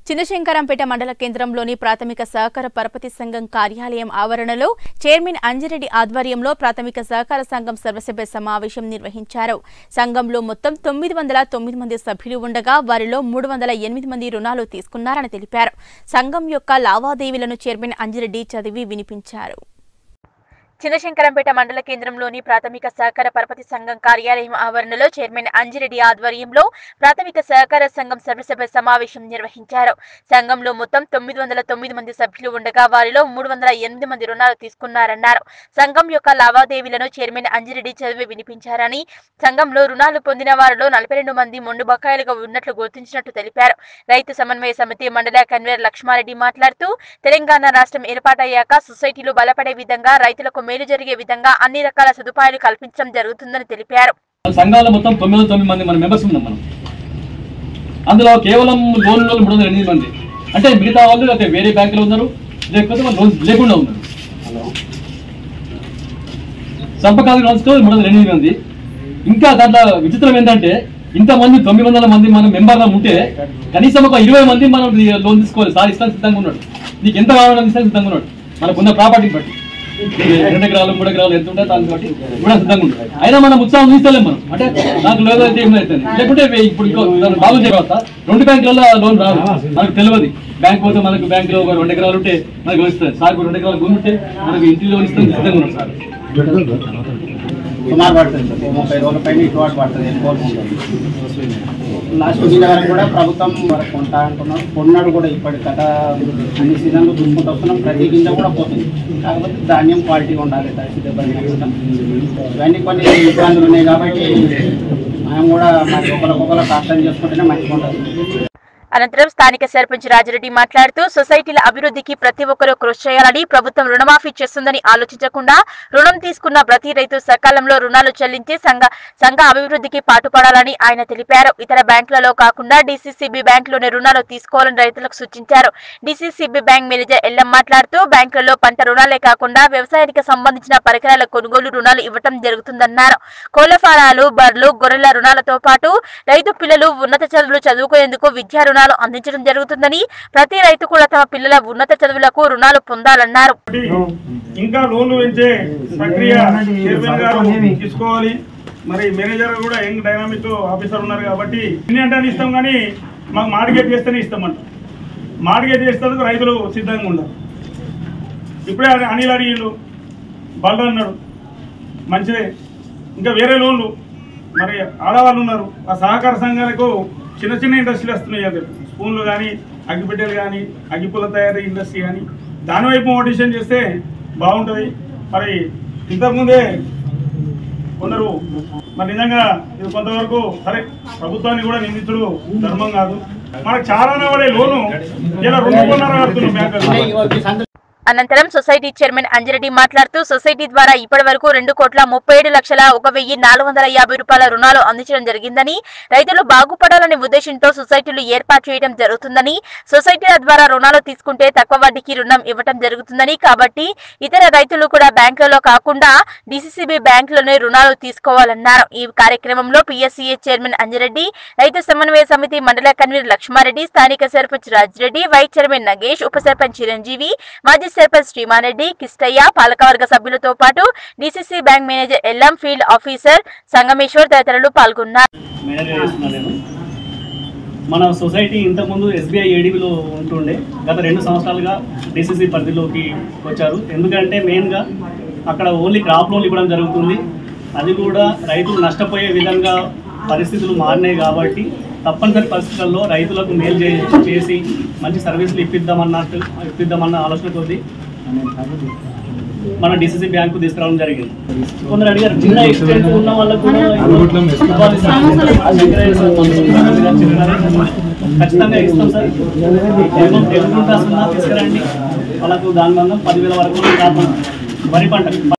చిన్నశంకరంపేట మండల కేంద్రంలోని ప్రాథమిక సహకార పరపతి సంఘం కార్యాలయం ఆవరణలో చైర్మన్ అంజిరెడ్డి ఆధ్వర్యంలో ప్రాథమిక సహకార సంఘం సర్వసభ్య సమావేశం నిర్వహించారు సంఘంలో మొత్తం తొమ్మిది వందల తొమ్మిది మంది సభ్యులు ఉండగా వారిలో మూడు వందల ఎనిమిది మంది రుణాలు తీసుకున్నారని తెలిపారు సంఘం యొక్క లావాదేవీలను చైర్మన్ అంజిరెడ్డి చదివి వినిపించారు చిన్నశంకరంపేట మండల కేంద్రంలోని ప్రాథమిక సహకార పరపతి సంఘం కార్యాలయం ఆవరణలో చైర్మన్ అంజిరెడ్డి ఆధ్వర్యంలో ప్రాథమిక సహకార సంఘం సర్వసభ్య సమావేశం నిర్వహించారు సంఘంలో మొత్తం తొమ్మిది వందల తొమ్మిది మంది సభ్యులు ఉండగా వారిలో మూడు వందల ఎనిమిది మంది రుణాలు తీసుకున్నారన్నారు సంఘం యొక్క లావాదేవీలను చైర్మన్ అంజిరెడ్డి చదివి వినిపించారని సంఘంలో రుణాలు పొందిన వారిలో నలభై రెండు మంది మొండు బకాయిలుగా ఉన్నట్లు గుర్తించినట్టు తెలిపారు రైతు సమన్వయ సమితి మండల కన్వీనర్ లక్ష్మారెడ్డి మాట్లాడుతూ తెలంగాణ రాష్ట్రం ఏర్పాటయ్యాక సొసైటీలు బలపడే విధంగా రైతులకు మేలు జరిగే విధంగా అన్ని రకాల సదుపాయాలు కల్పించడం జరుగుతుందని తెలిపారు సంఘాలు మొత్తం తొమ్మిది వందల తొమ్మిది మంది మన మెంబర్స్ ఉన్నాం మనం అందులో కేవలం లోన్ వాళ్ళు మూడు వందల ఎనిమిది మంది అంటే మిగతా వాళ్ళు లేకపోతే వేరే బ్యాంకులో ఉన్నారు లేకపోతే వాళ్ళు లోన్స్ లేకుండా ఉన్నారు సంపకాలి లోన్స్ మూడు వందల ఎనిమిది మంది ఇంకా దాంట్లో విచిత్రం ఏంటంటే ఇంతమంది తొమ్మిది వందల మంది మనం మెంబర్గా ఉంటే కనీసం ఒక ఇరవై మంది మనం లోన్ తీసుకోవాలి సార్ ఇస్తాను సిద్ధంగా ఉన్నాడు నీకు ఎంత కావాలని ఇస్తాను సిద్ధంగా ఉన్నాడు మనకున్న ప్రాపర్టీని బట్టి నీకు రెండు ఎకరాలు మూడు ఎకరాలు ఎంత ఉంటే దాన్ని బట్టి కూడా సిద్ధంగా ఉంటాడు అయినా మనం ఉత్సాహం చూస్తలేం మనం అంటే నాకు లేదు అయితే ఏం అవుతుంది లేకుంటే వే- ఇప్పుడు ఇంకో దాన్ని బాగు చేయవస్తా రెండు బ్యాంకులలో లోన్ రాదు మనకు తెలియదు బ్యాంక్ పోతే మనకు బ్యాంకులో ఒక రెండు ఎకరాలు ఉంటే మనకు వస్తుంది సార్ రెండు ఎకరాలు భూమి ఉంటే మనకు ఇంటి లోన్ ఇస్తాం సిద్ధంగా ఉన్నాడు సార్ సుమారు పడుతుంది సార్. ముప్పై రోజుల పైన ఇటు వాటి పడుతుంది కోరుకుంటుంది లాస్ట్ దీని వరకు కూడా ప్రభుత్వం వరకు కొంటా అంటున్నారు కొన్నాడు కూడా ఇప్పటి గత అన్ని సీజన్లు చూసుకుంటూ వస్తున్నాం ప్రతి గింజ కూడా పోతుంది కాకపోతే ధాన్యం క్వాలిటీ ఉండాలి తడిసి దెబ్బలు తినకుండా. ఇవన్నీ కొన్ని ఇబ్బందులు ఉన్నాయి కాబట్టి మేము కూడా మరి ఒకరికొకరు అర్థం చేసుకుంటేనే మంచిగా ఉంటుంది అనంతరం స్థానిక సర్పంచ్ రాజిరెడ్డి మాట్లాడుతూ సొసైటీల అభివృద్ధికి ప్రతి ఒక్కరూ కృషి చేయాలని ప్రభుత్వం రుణమాఫీ చేస్తుందని ఆలోచించకుండా రుణం తీసుకున్న ప్రతి రైతు సకాలంలో రుణాలు చెల్లించి సంఘ సంఘ అభివృద్ధికి పాటుపడాలని ఆయన తెలిపారు ఇతర బ్యాంకులలో కాకుండా డీసీసీబీ బ్యాంకులోనే రుణాలు తీసుకోవాలని రైతులకు సూచించారు డీసీసీబీ బ్యాంక్ మేనేజర్ ఎల్ఎం మాట్లాడుతూ బ్యాంకులలో పంట రుణాలే కాకుండా వ్యవసాయానికి సంబంధించిన పరికరాల కొనుగోలు రుణాలు ఇవ్వటం జరుగుతుందన్నారు కోళ్ల ఫారాలు బర్లు గొర్రెల రుణాలతో పాటు రైతు పిల్లలు ఉన్నత చదువులు చదువుకునేందుకు విద్యా రుణాలు అందించడం జరుగుతుందని ప్రతి రైతు కూడా తమ పిల్లల ఉన్నత చదువులకు రుణాలు పొందాలన్నారు కాబట్టి ఇంకా లోన్లు పెంచే ప్రక్రియ చైర్మన్ గారు తీసుకోవాలి మరి మేనేజర్ కూడా యంగ్ డైనామిక్ ఆఫీసర్ ఉన్నారు కాబట్టి ఇన్ని అంటే అని ఇస్తాం కానీ మాకు మార్గేట్ చేస్తేనే ఇస్తామంట మార్గేట్ చేసేందుకు రైతులు సిద్ధంగా ఉండాలి ఇప్పుడే అది అనిల్ అడిగిళ్ళు బల్ల అన్నాడు మంచిదే ఇంకా వేరే లోన్లు మరి ఆడవాళ్ళు ఉన్నారు ఆ సహకార సంఘాలకు చిన్న చిన్న ఇండస్ట్రీలు వస్తున్నాయి కదా స్పూన్లు కానీ అగ్గిపెట్టెలు కానీ అగ్గిపుల్ల తయారీ ఇండస్ట్రీ కానీ దాని వైపు మోటివేషన్ చేస్తే బాగుంటుంది మరి ఇంతకుముందే కొందరు మరి నిజంగా ఇది కొంతవరకు సరే ప్రభుత్వాన్ని కూడా నిందితుడు ధర్మం కాదు మనకు చాలా పడే లోను ఇలా రెండున్నర కడుతున్నాం బ్యాంకులు అనంతరం సొసైటీ చైర్మన్ అంజిరెడ్డి మాట్లాడుతూ సొసైటీ ద్వారా ఇప్పటి వరకు రెండు కోట్ల ముప్పై ఏడు లక్షల ఒక వెయ్యి నాలుగు వందల యాభై రూపాయల రుణాలు అందించడం జరిగిందని రైతులు బాగుపడాలనే ఉద్దేశంతో సొసైటీలు ఏర్పాటు చేయడం జరుగుతుందని సొసైటీల ద్వారా రుణాలు తీసుకుంటే తక్కువ వడ్డీకి రుణం ఇవ్వడం జరుగుతుందని కాబట్టి ఇతర రైతులు కూడా బ్యాంకులలో కాకుండా డిసిసిబి బ్యాంకులోనే రుణాలు తీసుకోవాలన్నారు ఈ కార్యక్రమంలో పిఎస్సిఏ చైర్మన్ అంజిరెడ్డి రైతు సమన్వయ సమితి మండల కన్వీనర్ లక్ష్మారెడ్డి స్థానిక సర్పంచ్ రాజిరెడ్డి వైస్ చైర్మన్ నగేష్ ఉప సర్పంచ్ చిరంజీవి మాజీ సర్పంచ్ శ్రీమారెడ్డి కిష్టయ్య పాలకవర్గ సభ్యులతో పాటు DCC bank manager LM field officer Sangameshwar తదితరులు పాల్గొన్నారు మేనేజ్ చేస్తున్నాను నేను మన సొసైటీ ఇంతకుముందు ఎస్బీఐ ఏడీబీలో ఉంటుండే గత రెండు సంవత్సరాలుగా డిసిసి పరిధిలోకి వచ్చారు ఎందుకంటే మెయిన్గా అక్కడ ఓన్లీ క్రాప్ లోన్లు ఇవ్వడం జరుగుతుంది అది కూడా రైతులు నష్టపోయే విధంగా పరిస్థితులు మారినాయి కాబట్టి తప్పనిసరి పరిస్థితుల్లో రైతులకు మేలు చే- చేసి మంచి సర్వీసులు ఇప్పిద్దామన్నట్టు ఇప్పిద్దామన్న ఆలోచన కొద్దీ మన డిసిసి బ్యాంకు తీసుకురావడం జరిగింది కొందరు అడిగారు చిన్న ఎక్స్టెంట్ ఉన్న వాళ్ళకు కూడా ఇవ్వాలి సార్. ఖచ్చితంగా ఇస్తాం సార్ మినిమం టెన్ క్వింటాల్స్ ఉన్నా తీసుకురండి వాళ్ళకు దాని వల్ల పదివేల వరకు లాభం వరి పంట